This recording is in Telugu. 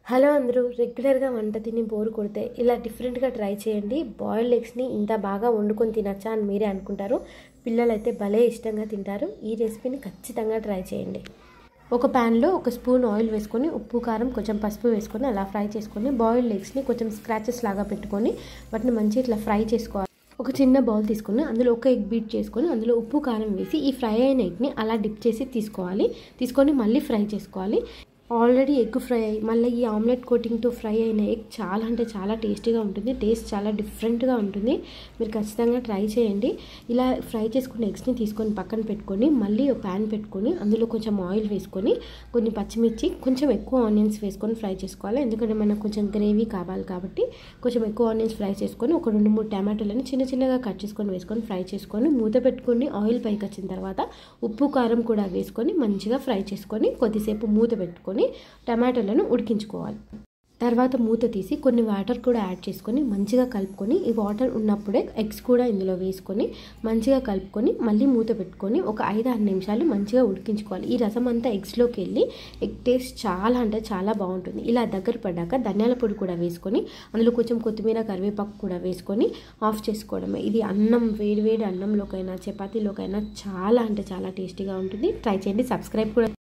హలో అందరూ రెగ్యులర్గా వంట తిని బోర్ కొడితే ఇలా డిఫరెంట్గా ట్రై చేయండి బాయిల్డ్ ఎగ్స్ని ఇంత బాగా వండుకొని తినచ్చా అని మీరే అనుకుంటారు పిల్లలైతే భలే ఇష్టంగా తింటారు ఈ రెసిపీని ఖచ్చితంగా ట్రై చేయండి ఒక ప్యాన్లో ఒక స్పూన్ ఆయిల్ వేసుకొని ఉప్పు కారం కొంచెం పసుపు వేసుకొని అలా ఫ్రై చేసుకొని బాయిల్డ్ ఎగ్స్ని కొంచెం స్క్రాచెస్ లాగా పెట్టుకొని వాటిని మంచి ఇట్లా ఫ్రై చేసుకోవాలి ఒక చిన్న బౌల్ తీసుకొని అందులో ఒక ఎగ్ బీట్ చేసుకొని అందులో ఉప్పు కారం వేసి ఈ ఫ్రై అయిన ఎగ్ని అలా డిప్ చేసి తీసుకోవాలి తీసుకొని మళ్ళీ ఫ్రై చేసుకోవాలి ఆల్రెడీ ఎగ్ ఫ్రై అయ్యి మళ్ళీ ఈ ఆమ్లెట్ కోటింగ్తో ఫ్రై అయిన ఎగ్ చాలా అంటే చాలా టేస్టీగా ఉంటుంది టేస్ట్ చాలా డిఫరెంట్గా ఉంటుంది మీరు ఖచ్చితంగా ట్రై చేయండి ఇలా ఫ్రై చేసుకున్న ఎగ్స్ని తీసుకొని పక్కన పెట్టుకొని మళ్ళీ ఒక ప్యాన్ పెట్టుకొని అందులో కొంచెం ఆయిల్ వేసుకొని కొన్ని పచ్చిమిర్చి కొంచెం ఎక్కువ ఆనియన్స్ వేసుకొని ఫ్రై చేసుకోవాలి ఎందుకంటే మనకు కొంచెం గ్రేవీ కావాలి కాబట్టి కొంచెం ఎక్కువ ఆనియన్స్ ఫ్రై చేసుకొని ఒక రెండు మూడు టమాటోలని చిన్న చిన్నగా కట్ చేసుకొని వేసుకొని ఫ్రై చేసుకొని మూత పెట్టుకొని ఆయిల్ పైకి వచ్చిన తర్వాత ఉప్పు కారం కూడా వేసుకొని మంచిగా ఫ్రై చేసుకొని కొద్దిసేపు మూత పెట్టుకొని టమాటోలను ఉడికించుకోవాలి తర్వాత మూత తీసి కొన్ని వాటర్ కూడా యాడ్ చేసుకొని మంచిగా కలుపుకొని ఈ వాటర్ ఉన్నప్పుడే ఎగ్స్ కూడా ఇందులో వేసుకొని మంచిగా కలుపుకొని మళ్ళీ మూత పెట్టుకొని ఒక ఐదు ఆరు నిమిషాలు మంచిగా ఉడికించుకోవాలి ఈ రసం అంతా ఎగ్స్లోకి వెళ్ళి ఎగ్ టేస్ట్ చాలా అంటే చాలా బాగుంటుంది ఇలా దగ్గర పడ్డాక ధనియాల పొడి కూడా వేసుకొని అందులో కొంచెం కొత్తిమీర కరివేపాకు కూడా వేసుకొని ఆఫ్ చేసుకోవడమే ఇది అన్నం వేడి వేడి అన్నంలోకైనా చపాతీలోకైనా చాలా అంటే చాలా టేస్టీగా ఉంటుంది ట్రై చేయండి సబ్స్క్రైబ్ కూడా